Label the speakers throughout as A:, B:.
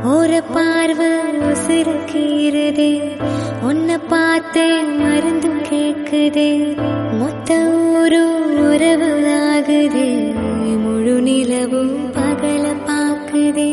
A: ஒரு பார்வை உசுறு கீறுதே உன்னை பார்த்தே மருந்தும் கேக்குதே மொத்த ஊரும் உறவுலாகுதே முழு நிலவும் பகல பாக்குதே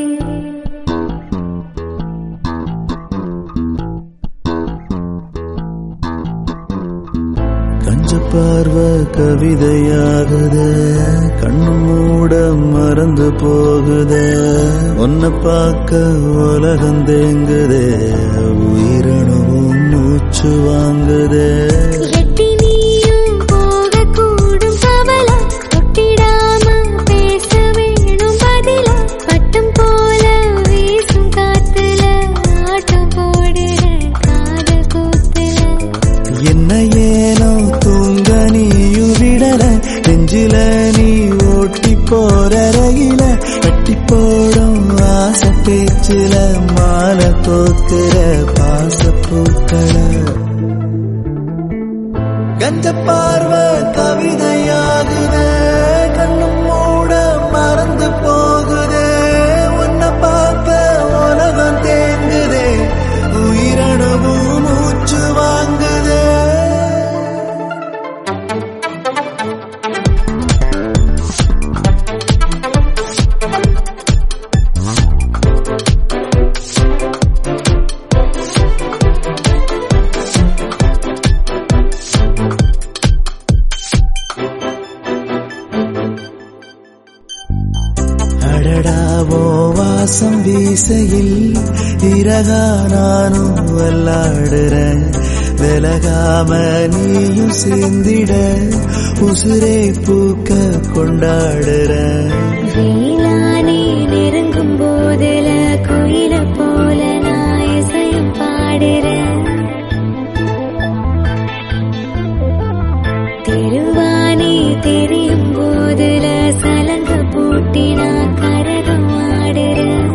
B: கஞ்ச பார்வை கவிதையாகுது கண்ணு மூட மறந்து போகுதே உன்னை பார்க்க உலகம் தேங்குதே உயிரணுவும் மூச்சு வாங்குதே
A: எட்டி நீயும் போகக்கூடும் கவலை தொட்டிடாம பேச வேணும் பதில பட்டம் போல வீசும் காத்துல ஆட்டம் போடுற காதல் கூத்துல
B: என்ன ஏனோ தூங்க நீயும் விடல நெஞ்சில நீ ஓட்டி போற ரயில கட்டி போடும் ஆசை பேச்சுல மாலை தோக்குற பாச பூக்களை கஞ்ச பார்வை கவிதையாகுதே கண்ணும் மூட மறந்து போகுதே உன்னை பார்க்க உலகம் தேங்குதே உயிரணுவும் மூச்சு வாங்குதே அடடாவோ வாசம் வீசையில் இறகா நானும் விளாடுறேன் விலகாம நீயும் சேர்ந்திட உசுரே பூக்க கொண்டாடுறேன்
A: வேளானே நெருங்கும் போதுல குயில போல நான் இசையும் பாடுறேன் திருவானே தெரியும் போதுல சலங்க பூட்டி நான் கரகம் ஆடுறேன்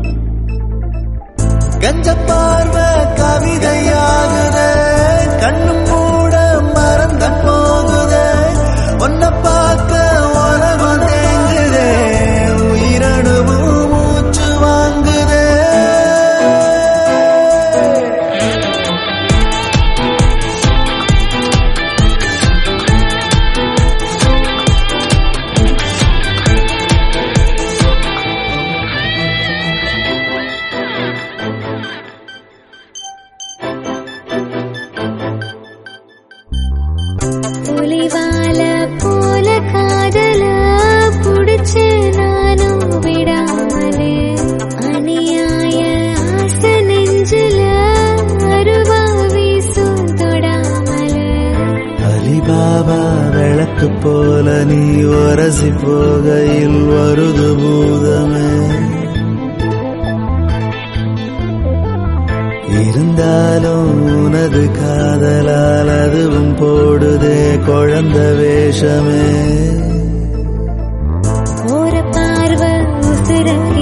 B: கஞ்ச பார்வை கவிதையாகுத கண்ணு மூட மறந்த போகுத உன்னை பார்க்க உலகம் தேங்குதே உயிரணுவும் மூச்சு வாங்குதே
A: புலிவால போல காதல புடிச்சு நானும் விடாமலே அநியாய ஆசை நெஞ்சில அருவா வீசும் தொடாமலே
B: அலிபாபா விளக்கு போல நீ உரசி போகையில் வருது பூதமே இருந்தாலும் உனது காதலால் அதுவும் போடுதே குழந்த வேஷமே
A: ஒரு பார்வை உசுர